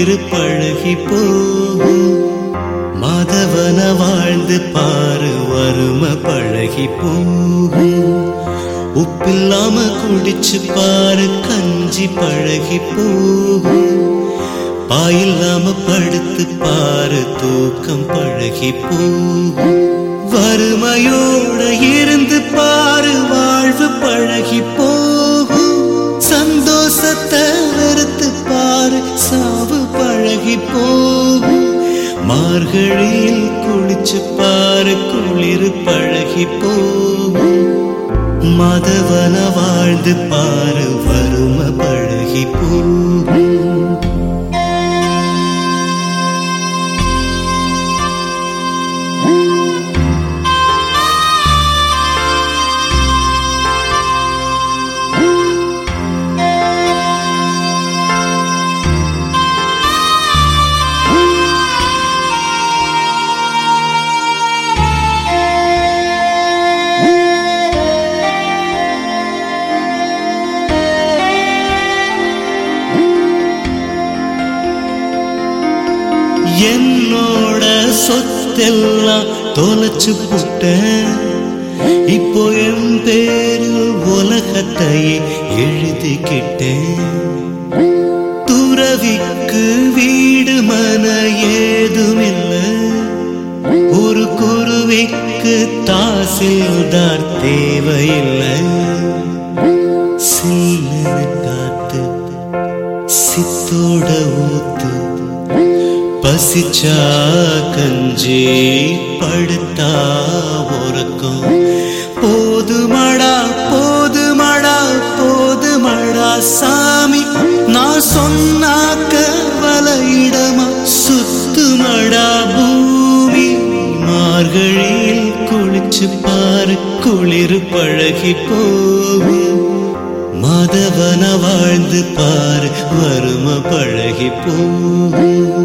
குளிர் பழகி போகும் மாதவன வாழ்ந்து பாரு வறுமை பழகி போகும் உப்பில்லாம குடிச்சு பாரு கஞ்சி பழகி போகும் பாயில்லாம படுத்து பாரு தூக்கம் பழகி போகும் வறுமையோட இருந்து பாரு வாழ்வு பழகி போகும் சந்தோஷத்தை வெறுத்து பாரு சாவு பழகி போகும் மார்கழியில் குளிச்சு பாரு குளிர் பழகி போகும் மதவன வாழ்ந்து பாரு வறுமை பழகி போகும் என்னோட சொத்தெல்லாம் தொலைச்சு புட்டேன் இப்போ என் பேரில் உலகத்தையே எழுதிக்கிட்டேன் துறவிக்கு வீடு மன ஏதுமில்லை ஒரு குருவிக்கு தாசில்தார் தேவையில்லை சில்லுன்னு காத்து சித்தோட ஊத்து பசிச்சா கஞ்சி படுத்தா உறக்கம் போதுமடா போதுமடா போதுமடா சாமி நான் சொன்னாக்க வலையிடமா சுத்துமடா பூமி மார்கழியில் குளிச்சு பாரு குளிர் பழகி போகும் மாதவன வாழ்ந்து பாரு வறுமை பழகி போகும்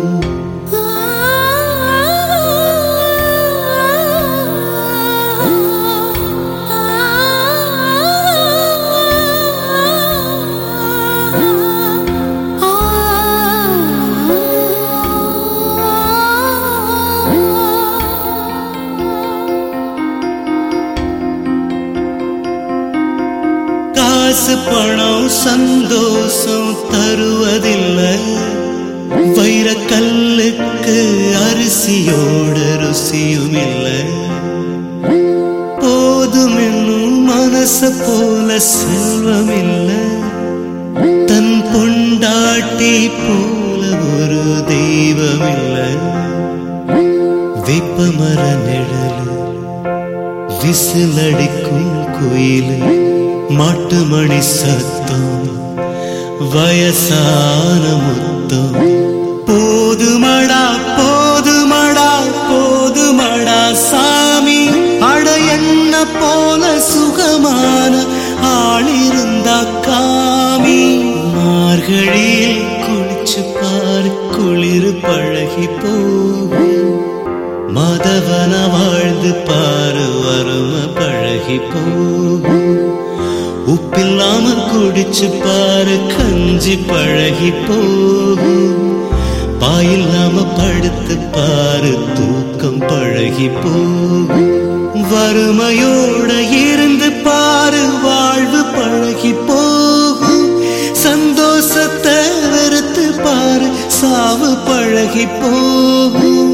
காசு பணம் சந்தோஷம் தருவதில்லை வைரக்கல்லுக்கு அரிசியோட ருசியும் இல்லை போதும் என்னும் மனச போல செல்வம் இல்லை தன் பொண்டாட்டி போல ஒரு தெய்வம் இல்லை வேப்பமர நிழல் விசிலடிக்கும் குயில் மாட்டு மணி சத்தம் வயசான முத்தம் போதுமடா போதுமடா போதுமடா சாமி அட என்ன போல சுகமான ஆளிருந்தா காமி மார்கழியில் குளிச்சு பாரு குளிர் பழகி போகும் மதவன வாழ்ந்து பாரு வறுமை பழகி போகும் உப்பில்லாம குடிச்சு பாரு கஞ்சி பழகி போகும் பாயில்லாம படுத்து பாரு தூக்கம் பழகி போகும் வறுமையோட இருந்து பாரு வாழ்வு பழகி போகும் சந்தோஷத்தை வெறுத்து பாரு சாவு பழகி போகும்